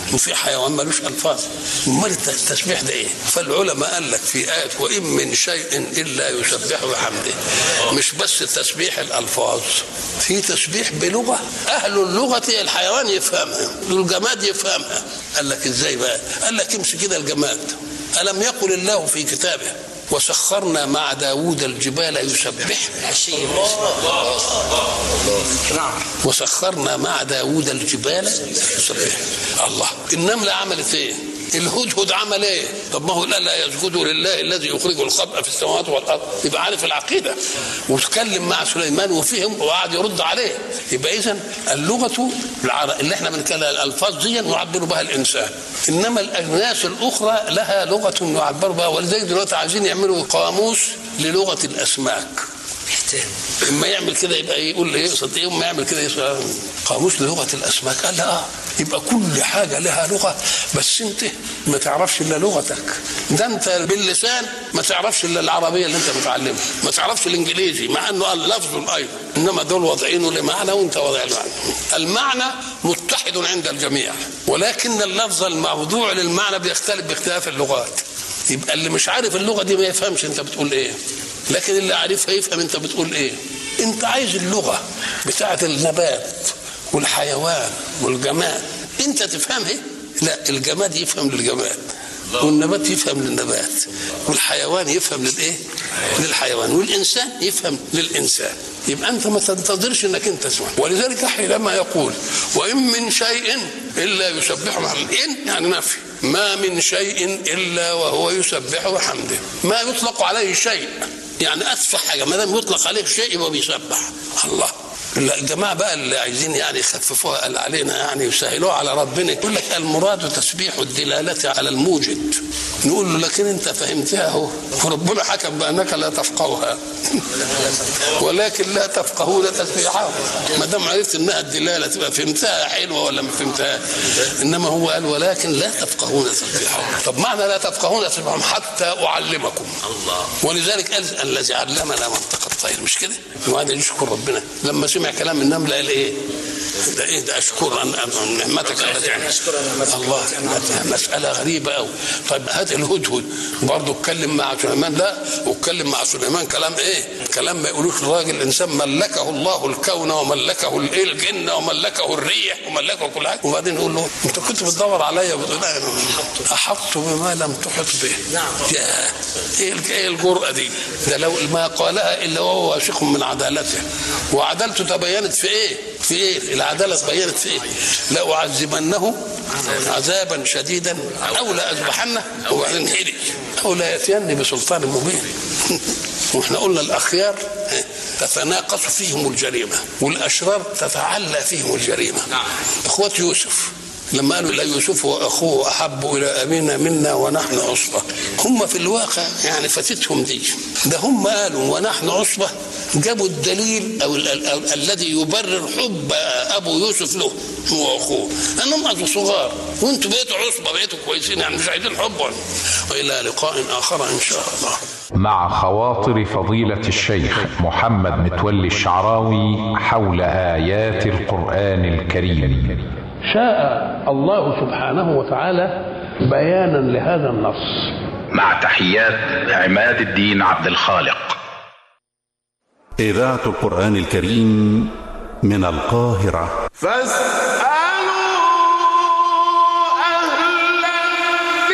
وفي حيوان ملوش الفاظ امال التسبيح ده ايه فالعلماء قال لك في ايه وان من شيء الا يسبح بحمده مش بس تسبيح الالفاظ في تسبيح بلغه اهل اللغه الحيوان يفهمها الجماد يفهمها قال لك ازاي بقى قال لك امشي كده الجماد الم يقل الله في كتابه وسخرنا مع داود الجبال يسبح نعم وسخرنا مع داود الجبال يسبح الله النملة عملت ايه الهدهد عمل ايه طب ما هو لا لا يسجدوا لله الذي يخرج الخبأ في السماوات والارض يبقى عارف العقيده وتكلم مع سليمان وفهم وقعد يرد عليه يبقى اذا اللغه العر- اللي احنا بنتكلم الالفاظ دي يعبر بها الانسان انما الاجناس الاخرى لها لغه يعبر بها ولذلك دلوقتي عايزين يعملوا قاموس للغه الاسماك اما يعمل كده يبقى يقول ايه يقصد ايه اما يعمل كده يقصد قاموس لغه الاسماك قال لا اه يبقى كل حاجه لها لغه بس انت ما تعرفش الا لغتك ده انت باللسان ما تعرفش الا العربيه اللي انت متعلمها ما تعرفش الانجليزي مع انه قال لفظ ايضا انما دول واضعينه لمعنى وانت واضع المعنى المعنى متحد عند الجميع ولكن اللفظ الموضوع للمعنى بيختلف باختلاف اللغات يبقى اللي مش عارف اللغه دي ما يفهمش انت بتقول ايه لكن اللي عارفها يفهم انت بتقول ايه انت عايز اللغه بتاعه النبات والحيوان والجماد انت تفهمها لا الجماد يفهم للجماد والنبات يفهم للنبات والحيوان يفهم للايه للحيوان والانسان يفهم للانسان يبقى انت ما تنتظرش انك انت تسمع ولذلك حينما يقول وان من شيء الا يسبح بحمده ان يعني نفي ما من شيء الا وهو يسبح بحمده ما يطلق عليه شيء يعني اتفه حاجه ما دام يطلق عليه شيء يبقى بيسبح الله لا، الجماعه بقى اللي عايزين يعني يخففوها قال علينا يعني يسهلوها على ربنا يقول لك المراد تسبيح الدلاله على الموجد نقول له لكن انت فهمتها اهو وربنا حكم بانك لا تفقهها ولكن لا تفقهون تسبيحهم ما دام عرفت انها الدلاله تبقى فهمتها حلوه ولا ما فهمتهاش انما هو قال ولكن لا تفقهون تسبيحهم طب معنى لا تفقهون تسبيحهم حتى اعلمكم الله ولذلك قال الذي علمنا منطق الطير مش كده وهذا يشكر ربنا لما سمع كلام النمله قال ايه ده ايه ده اشكر ان أن نعمتك التي الله مساله غريبه قوي طيب هات الهدهد برضه اتكلم مع سليمان لا واتكلم مع سليمان كلام ايه كلام ما يقولوش الراجل الانسان ملكه الله الكون وملكه الايه الجن وملكه الريح وملكه كل حاجه وبعدين يقول له انت كنت بتدور عليا وبتقول أنا احط بما لم تحط به نعم. يا ايه الج- ايه الجرأه دي ده لو ما قالها الا وهو واثق من عدالته وعدالته تبينت في ايه في ايه العداله تبينت في ايه لاعذبنه عذابا شديدا او لاذبحنه وبعدين هدي او لا ياتيني بسلطان مبين واحنا قلنا الاخيار تتناقص فيهم الجريمه والاشرار تتعلى فيهم الجريمه اخوه يوسف لما قالوا لا يوسف واخوه احب الى ابينا منا ونحن عصبه هم في الواقع يعني فاتتهم دي ده هم قالوا ونحن عصبه جابوا الدليل او ال- ال- ال- الذي يبرر حب ابو يوسف له هو واخوه انهم اصلا صغار وانتوا بقيتوا عصبه بقيتوا كويسين يعني مش عايزين حبا والى لقاء اخر ان شاء الله مع خواطر فضيلة الشيخ محمد متولي الشعراوي حول آيات القرآن الكريم شاء الله سبحانه وتعالى بيانا لهذا النص مع تحيات عماد الدين عبد الخالق إذاعة القرآن الكريم من القاهرة فاسأل